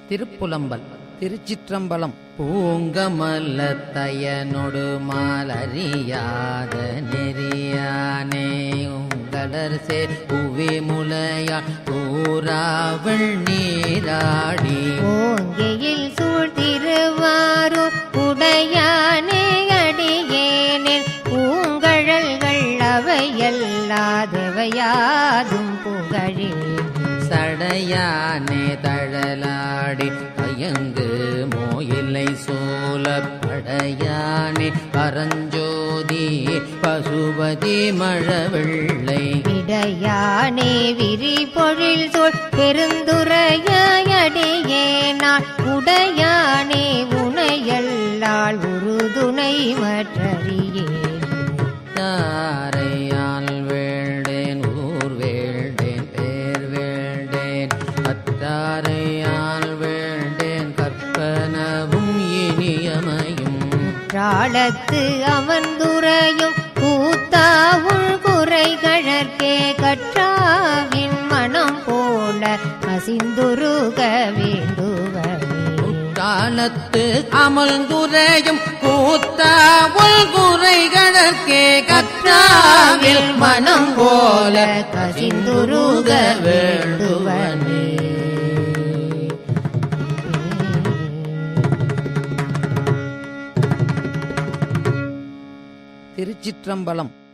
திருப்புலம்பல் திருச்சிற்றம்பலம் பூங்கமல்லத்தயனொடு மாலறியாத நெறியானே உங்களர் சேர் புவி முலையாள் கூறாவள் நீராடி ஓங்கையில் சூழ்த்திருவாரூர் உடையானே அடியேனில் பூங்கழல்கள் அவையல்லாதவையாதும் புகழே சடையானே தழலாடி பயங்கு மோயிலை சோலப்படையானே பரஞ்சோதி பசுபதி மழவெள்ளை இடையானே விரி பொழில் சொல் பெருந்துரையடியேனாள் உடையானே உனையல்லாள் உறுதுணை மற்றறியே தாரையால் வேண்டேன் ஊர் வேண்டேன் பேர் வேண்டேன் அத்தாரையால் வேண்டேன் கற்பனவும் இனியமையும் குற்றாலத்து அமர்ந்துரையும் கூத்தாவுள் குறைகழற்கே கற்றாவின் மனம் போல அசிந்துருக வேண்டுவனே காலத்து அமர்ந்துரையும் கூத்தாவுள் குறைகளுக்கே கற்றாவில் மனம் போல கசிந்துருக வேண்டுவனே திருச்சிற்றம்பலம்